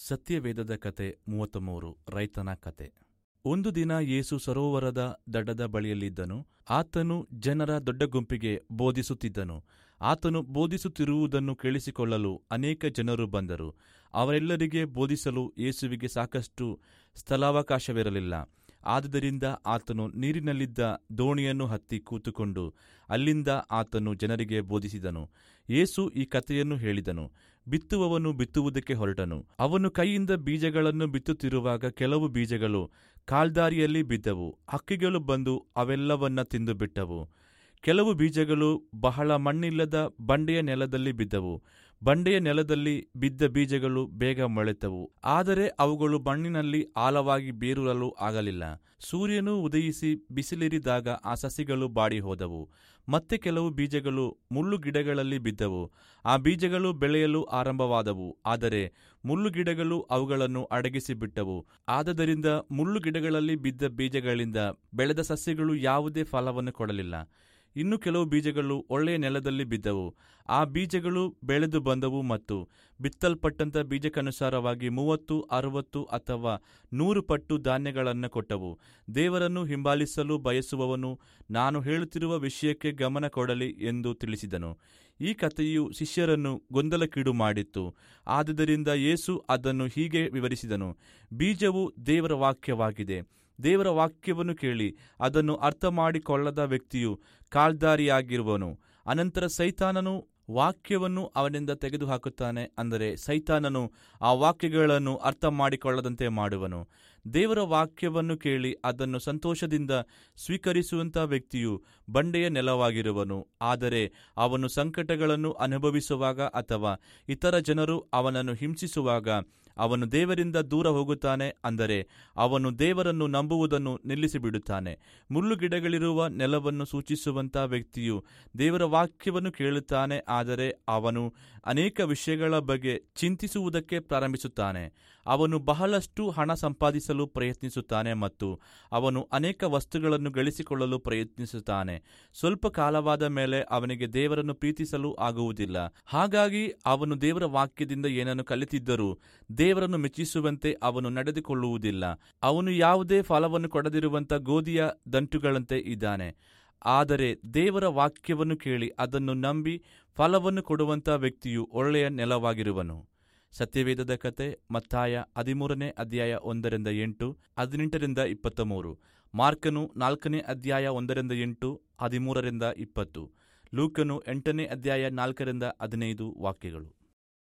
ಸತ್ಯವೇದದ ಕತೆ ಮೂವತ್ತ ಮೂರು ರೈತನ ಕತೆ ಒಂದು ದಿನ ಯೇಸು ಸರೋವರದ ದಡದ ಬಳಿಯಲ್ಲಿದ್ದನು ಆತನು ಜನರ ದೊಡ್ಡ ಗುಂಪಿಗೆ ಬೋಧಿಸುತ್ತಿದ್ದನು ಆತನು ಬೋಧಿಸುತ್ತಿರುವುದನ್ನು ಕೇಳಿಸಿಕೊಳ್ಳಲು ಅನೇಕ ಜನರು ಬಂದರು ಅವರೆಲ್ಲರಿಗೆ ಬೋಧಿಸಲು ಯೇಸುವಿಗೆ ಸಾಕಷ್ಟು ಸ್ಥಳಾವಕಾಶವಿರಲಿಲ್ಲ ಆದುದರಿಂದ ಆತನು ನೀರಿನಲ್ಲಿದ್ದ ದೋಣಿಯನ್ನು ಹತ್ತಿ ಕೂತುಕೊಂಡು ಅಲ್ಲಿಂದ ಆತನು ಜನರಿಗೆ ಬೋಧಿಸಿದನು ಯೇಸು ಈ ಕಥೆಯನ್ನು ಹೇಳಿದನು ಬಿತ್ತುವವನು ಬಿತ್ತುವುದಕ್ಕೆ ಹೊರಟನು ಅವನು ಕೈಯಿಂದ ಬೀಜಗಳನ್ನು ಬಿತ್ತುತ್ತಿರುವಾಗ ಕೆಲವು ಬೀಜಗಳು ಕಾಲ್ದಾರಿಯಲ್ಲಿ ಬಿದ್ದವು ಹಕ್ಕಿಗಳು ಬಂದು ಅವೆಲ್ಲವನ್ನ ತಿಂದು ಬಿಟ್ಟವು ಕೆಲವು ಬೀಜಗಳು ಬಹಳ ಮಣ್ಣಿಲ್ಲದ ಬಂಡೆಯ ನೆಲದಲ್ಲಿ ಬಿದ್ದವು ಬಂಡೆಯ ನೆಲದಲ್ಲಿ ಬಿದ್ದ ಬೀಜಗಳು ಬೇಗ ಮೊಳೆತವು ಆದರೆ ಅವುಗಳು ಮಣ್ಣಿನಲ್ಲಿ ಆಳವಾಗಿ ಬೇರೂರಲು ಆಗಲಿಲ್ಲ ಸೂರ್ಯನು ಉದಯಿಸಿ ಬಿಸಿಲಿರಿದಾಗ ಆ ಸಸಿಗಳು ಬಾಡಿ ಹೋದವು ಮತ್ತೆ ಕೆಲವು ಬೀಜಗಳು ಮುಳ್ಳು ಗಿಡಗಳಲ್ಲಿ ಬಿದ್ದವು ಆ ಬೀಜಗಳು ಬೆಳೆಯಲು ಆರಂಭವಾದವು ಆದರೆ ಮುಳ್ಳು ಗಿಡಗಳು ಅವುಗಳನ್ನು ಅಡಗಿಸಿ ಬಿಟ್ಟವು ಆದದರಿಂದ ಮುಳ್ಳು ಗಿಡಗಳಲ್ಲಿ ಬಿದ್ದ ಬೀಜಗಳಿಂದ ಬೆಳೆದ ಸಸ್ಯಗಳು ಯಾವುದೇ ಫಲವನ್ನು ಕೊಡಲಿಲ್ಲ ಇನ್ನು ಕೆಲವು ಬೀಜಗಳು ಒಳ್ಳೆಯ ನೆಲದಲ್ಲಿ ಬಿದ್ದವು ಆ ಬೀಜಗಳು ಬೆಳೆದು ಬಂದವು ಮತ್ತು ಬಿತ್ತಲ್ಪಟ್ಟಂತ ಬೀಜಕ್ಕನುಸಾರವಾಗಿ ಮೂವತ್ತು ಅರವತ್ತು ಅಥವಾ ನೂರು ಪಟ್ಟು ಧಾನ್ಯಗಳನ್ನು ಕೊಟ್ಟವು ದೇವರನ್ನು ಹಿಂಬಾಲಿಸಲು ಬಯಸುವವನು ನಾನು ಹೇಳುತ್ತಿರುವ ವಿಷಯಕ್ಕೆ ಗಮನ ಕೊಡಲಿ ಎಂದು ತಿಳಿಸಿದನು ಈ ಕಥೆಯು ಶಿಷ್ಯರನ್ನು ಗೊಂದಲಕ್ಕೀಡು ಮಾಡಿತ್ತು ಆದುದರಿಂದ ಯೇಸು ಅದನ್ನು ಹೀಗೆ ವಿವರಿಸಿದನು ಬೀಜವು ದೇವರ ವಾಕ್ಯವಾಗಿದೆ ದೇವರ ವಾಕ್ಯವನ್ನು ಕೇಳಿ ಅದನ್ನು ಅರ್ಥ ಮಾಡಿಕೊಳ್ಳದ ವ್ಯಕ್ತಿಯು ಕಾಲ್ದಾರಿಯಾಗಿರುವನು ಅನಂತರ ಸೈತಾನನು ವಾಕ್ಯವನ್ನು ಅವನಿಂದ ತೆಗೆದುಹಾಕುತ್ತಾನೆ ಅಂದರೆ ಸೈತಾನನು ಆ ವಾಕ್ಯಗಳನ್ನು ಅರ್ಥ ಮಾಡಿಕೊಳ್ಳದಂತೆ ಮಾಡುವನು ದೇವರ ವಾಕ್ಯವನ್ನು ಕೇಳಿ ಅದನ್ನು ಸಂತೋಷದಿಂದ ಸ್ವೀಕರಿಸುವಂಥ ವ್ಯಕ್ತಿಯು ಬಂಡೆಯ ನೆಲವಾಗಿರುವನು ಆದರೆ ಅವನು ಸಂಕಟಗಳನ್ನು ಅನುಭವಿಸುವಾಗ ಅಥವಾ ಇತರ ಜನರು ಅವನನ್ನು ಹಿಂಸಿಸುವಾಗ ಅವನು ದೇವರಿಂದ ದೂರ ಹೋಗುತ್ತಾನೆ ಅಂದರೆ ಅವನು ದೇವರನ್ನು ನಂಬುವುದನ್ನು ನಿಲ್ಲಿಸಿಬಿಡುತ್ತಾನೆ ಮುಳ್ಳು ಗಿಡಗಳಿರುವ ನೆಲವನ್ನು ಸೂಚಿಸುವಂಥ ವ್ಯಕ್ತಿಯು ದೇವರ ವಾಕ್ಯವನ್ನು ಕೇಳುತ್ತಾನೆ ಆದರೆ ಅವನು ಅನೇಕ ವಿಷಯಗಳ ಬಗ್ಗೆ ಚಿಂತಿಸುವುದಕ್ಕೆ ಪ್ರಾರಂಭಿಸುತ್ತಾನೆ ಅವನು ಬಹಳಷ್ಟು ಹಣ ಸಂಪಾದಿಸಲು ಪ್ರಯತ್ನಿಸುತ್ತಾನೆ ಮತ್ತು ಅವನು ಅನೇಕ ವಸ್ತುಗಳನ್ನು ಗಳಿಸಿಕೊಳ್ಳಲು ಪ್ರಯತ್ನಿಸುತ್ತಾನೆ ಸ್ವಲ್ಪ ಕಾಲವಾದ ಮೇಲೆ ಅವನಿಗೆ ದೇವರನ್ನು ಪ್ರೀತಿಸಲು ಆಗುವುದಿಲ್ಲ ಹಾಗಾಗಿ ಅವನು ದೇವರ ವಾಕ್ಯದಿಂದ ಏನನ್ನು ಕಲಿತಿದ್ದರೂ ದೇವರನ್ನು ಮೆಚ್ಚಿಸುವಂತೆ ಅವನು ನಡೆದುಕೊಳ್ಳುವುದಿಲ್ಲ ಅವನು ಯಾವುದೇ ಫಲವನ್ನು ಕೊಡದಿರುವಂಥ ಗೋಧಿಯ ದಂಟುಗಳಂತೆ ಇದ್ದಾನೆ ಆದರೆ ದೇವರ ವಾಕ್ಯವನ್ನು ಕೇಳಿ ಅದನ್ನು ನಂಬಿ ಫಲವನ್ನು ಕೊಡುವಂಥ ವ್ಯಕ್ತಿಯು ಒಳ್ಳೆಯ ನೆಲವಾಗಿರುವನು ಸತ್ಯವೇದದ ಕತೆ ಮತ್ತಾಯ ಹದಿಮೂರನೇ ಅಧ್ಯಾಯ ಒಂದರಿಂದ ಎಂಟು ಹದಿನೆಂಟರಿಂದ ಇಪ್ಪತ್ತ ಮೂರು ಮಾರ್ಕನು ನಾಲ್ಕನೇ ಅಧ್ಯಾಯ ಒಂದರಿಂದ ಎಂಟು ಹದಿಮೂರರಿಂದ ಇಪ್ಪತ್ತು ಲೂಕನು ಎಂಟನೇ ಅಧ್ಯಾಯ ನಾಲ್ಕರಿಂದ ಹದಿನೈದು ವಾಕ್ಯಗಳು